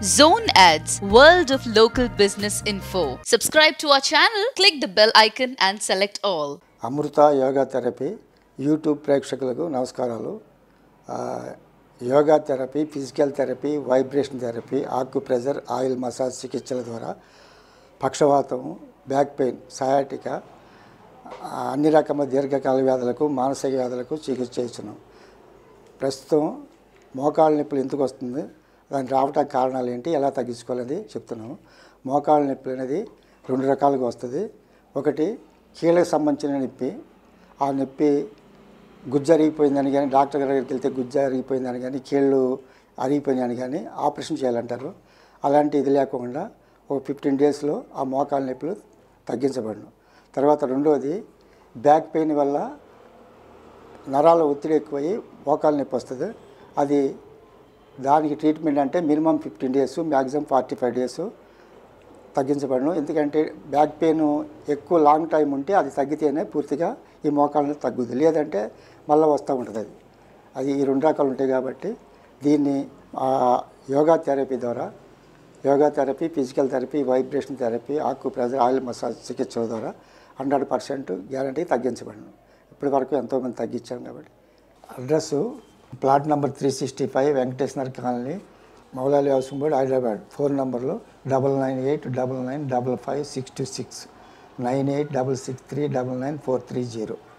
Zone Ads, World of Local Business Info. Subscribe to our channel, click the bell icon and select all. Amrita yoga therapy YouTube ప్రేక్షకులకు నమస్కారాలు ఆ, yoga therapy physical therapy vibration therapy acupressure oil massage చికిత్సల ద్వారా పక్షవాతం back pain sciatica ఆ, అన్ని రకముల దీర్ఘకాల వ్యాధులకు మానసిక వ్యాధులకు చికిత్స చేస్తున్నాం ప్రస్తుతం మోకాళ్ళ నొప్పులు ఎందుకు వస్తుంది దానికి రావడానికి కారణాలు ఏంటి ఎలా తగ్గించుకోవాలని చెప్తున్నాము మోకాళ్ళ నొప్పి అనేది రెండు రకాలుగా వస్తుంది ఒకటి కీళ్ళకి సంబంధించిన నొప్పి ఆ నొప్పి గుజ్జు అరిగిపోయిందని కానీ డాక్టర్ గారి దగ్గరికి వెళ్తే గుజ్జు అరిగిపోయిందని కానీ కీళ్ళు అరిగిపోయిందని కానీ ఆపరేషన్ చేయాలంటారు అలాంటి ఇది లేకుండా ఒక ఫిఫ్టీన్ డేస్లో ఆ మోకాళ్ళ నొప్పులు తగ్గించబడను తర్వాత రెండోది బ్యాక్ పెయిన్ వల్ల నరాల ఒత్తిడి ఎక్కువయ్యి మోకాలు నొప్పి వస్తుంది అది దానికి ట్రీట్మెంట్ అంటే minimum fifteen days maximum forty five days తగ్గించబడను ఎందుకంటే బ్యాక్ పెయిన్ ఎక్కువ లాంగ్ టైం ఉంటే అది తగ్గితేనే పూర్తిగా ఈ మోకాళ్ళని తగ్గుద్ది లేదంటే మళ్ళీ వస్తూ ఉంటుంది అది అది ఈ రెండు రకాలు ఉంటాయి కాబట్టి దీన్ని ఆ, యోగా థెరపీ ద్వారా yoga therapy physical therapy vibration therapy acupressure oil massage చికిత్సల ద్వారా హండ్రెడ్ పర్సెంట్ గ్యారంటీ తగ్గించబడను ఇప్పటి వరకు ఎంతోమంది తగ్గించాం కాబట్టి address plot number three sixty five Venkateswara colony Moula-Ali housing board Hyderabad phone నెంబర్లో double nine eight double nine double five six two six nine eight double six three double nine four three zero